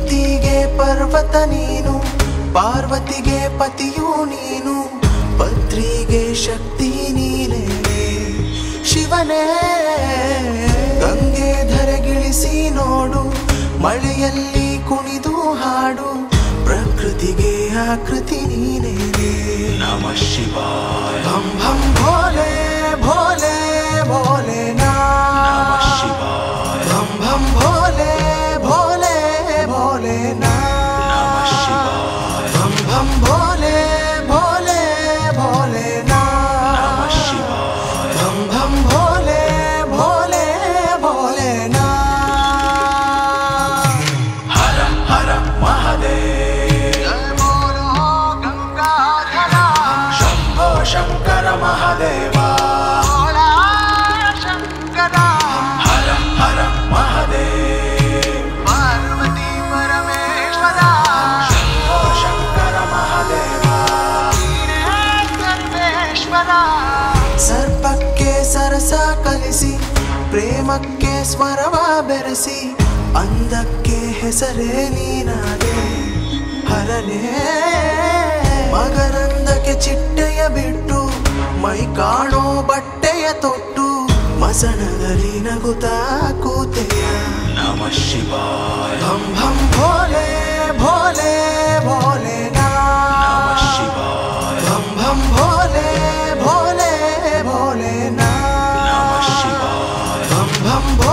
ಪ್ರೀತಿಗೆ ಪರ್ವತ ನೀನು ಪಾರ್ವತಿಗೆ ಪತಿಯು ನೀನು ಪತ್ರಿಗೆ ಶಕ್ತಿ ನೀನೇ ಶಿವನೇ ಗಂಗೆ ಧರೆಗಿಳಿಸಿ ನೋಡು ಮಳೆಯಲ್ಲಿ ಕುಣಿದು ಹಾಡು ಪ್ರಕೃತಿಗೆ ಆಕೃತಿ ನೀನೇ ನಮ ಶಿವಾಯ ಭಂ ಭಂ ಭೋಲೆ ಭೋಲೆ ಭೋಲೆ ನಾ ನಮ ಶಿವಾಯ ಭಂ ಭಂ ಭೋಲೆ ಭೋಲೆ ಭೋಲೆ ನಾ ನಮ ಶಿವಾಯ ಭಂ ಭಂ ಭೋಲೆ ಭೋಲೆ ಭೋಲೆ ನಾ ನಮ ಶಿವಾಯ ಭಂ ಭಂ ಭೋಲೆ ಭೋಲೆ ಭೋಲೆ ನಾ ಹರ ಹರ ಮಹದೇವ ಶಂಭೋ ಶಂಕರ ಮಹದೇವ ಹರ ಹರ ಮಹದೇವ ಶಂಭೋ ಶಂಕರ ಮಹದೇವ ಸರ್ಪಕ್ಕೆ ಸರಸ ಕಲಿಸಿ ಪ್ರೇಮಕ್ಕೆ ಸ್ವರವ ಬೆರೆಸಿ ಅಂದಕ್ಕೆ ಹೆಸರೇ ನೀನಾದೆ ಹರನೇ ಮಗರಂದಕ್ಕೆ ಚಿಟ್ಟೆಯ ಬಿಟ್ಟು ಮೈ ಕಾಣೋ ಬಟ್ಟೆಯ ತೊಟ್ಟು ಮಸಣದಲ್ಲಿ ನಗುತ್ತಾ ಕೂತೆಯ ನಮ ಶಿವಾಯ ಭಂ ಭಂ ಭೋಲೆ ಭೋಲೆ ಭೋಲೆ ನಾ ನಮ ಶಿವಾಯ ಭಂ ಭಂ ಭೋಲೆ ಭೋಲೆ ಭೋಲೆ ನಾ ನಮ ಶಿವಾಯ ಭಂ ಭಂ ಭೋಲೆ